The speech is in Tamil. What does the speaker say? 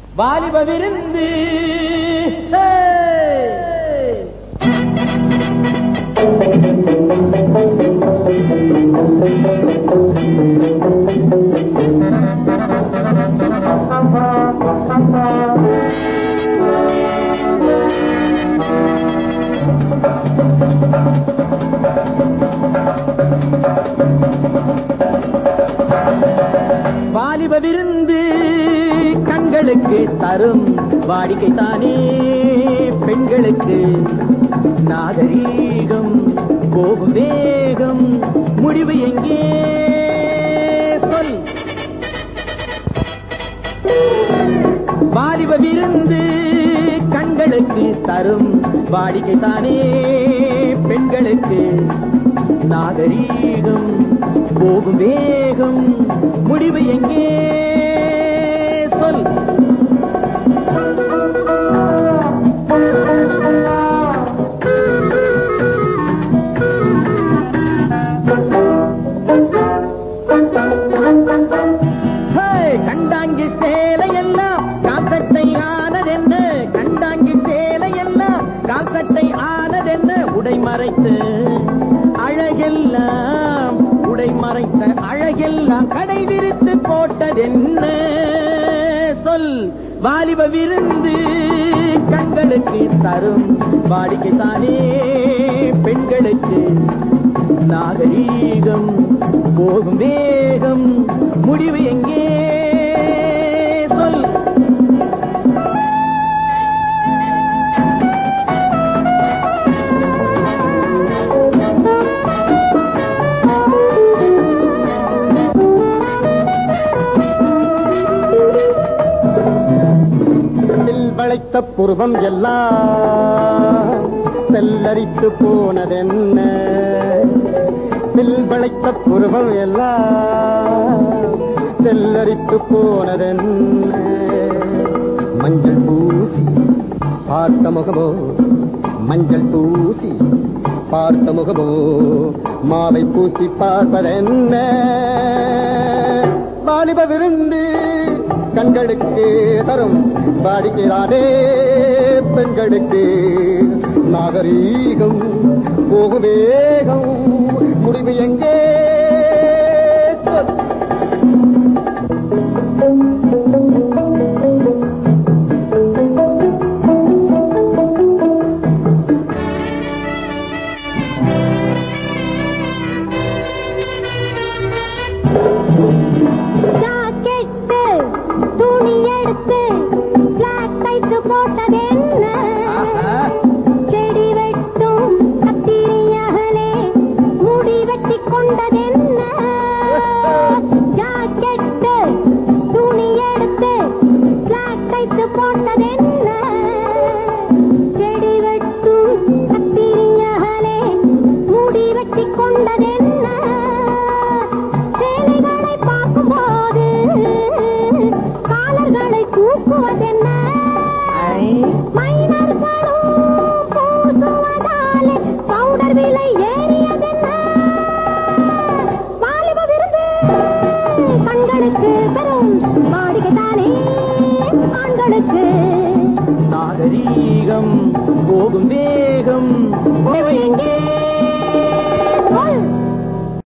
வாலிப விருந்து ஹே! வாலிப விருந்து கண்களுக்கு தரும் வாடிக்கை தானே பெண்களுக்கு நாகரீகம் போகும் வேகம் முடிவு எங்கே சொல் வாலிப விருந்து கண்களுக்கு தரும் வாடிக்கை தானே பெண்களுக்கு நாகரீகம் போகும் வேகம் முடிவு எங்கே சொல் ஹே, கண்டாங்கி சேலையெல்லாம் காக்கட்டை ஆனதென்ன கண்டாங்கி சேலையெல்லாம் காக்கட்டை ஆனதென்ன உடை மறைத்து அழகெல்லாம் உடை மறைத்த அழகெல்லாம் கடை விரித்து போட்டதென்ன சொல் வாலிப விருந்து கண்களுக்கு தரும் வாடிக்கை தானே பெண்களுக்கு நாகரீகம் போகும் வேகம் முடிவு எங்கே சொல் செல் வளைத்த புருவம் எல்லாம் செல்லரித்து போனதென்ன செல் வளைத்த புருவம் எல்லாம் செல்லரித்து போனதென்ன மஞ்சள் பூசி பார்த்த முகமோ மஞ்சள் பூசி பார்த்த முகமோ மாவை பூசி பார்ப்பதென்ன வாலிப விருந்து கண்களுக்கு தரும் வாடிக்கையானே பெண்களுக்கு நாகரீகம் போகு வேகம் முடிவு எங்கே சொல். ஜாக்கெட்டு துணி எடுத்து பிளாக் தைத்து போட்டதென்ன செடி வெட்டும் கத்திரியகலே முடி வெட்டி கொண்டதென்ன ஜாக்கெட்டு துணி எடுத்து பிளாக் தைத்து போட்டதென்ன செடி வெட்டும் கத்திரியகலே முடி வெட்டி கொண்டதென்ன சேலைகளை பார்க்கும்போது காலர்களை தூக்குவதென்ன மைனர்களும் பூசுவதாலே பவுடர் விலை ஏறியதென்ன வாலிப விருந்து கண்களுக்கு பெரும் வாடிக்கை தானே ஆண்களுக்கு நாகரீகம் போகும் வேகம் முடிவு எங்கே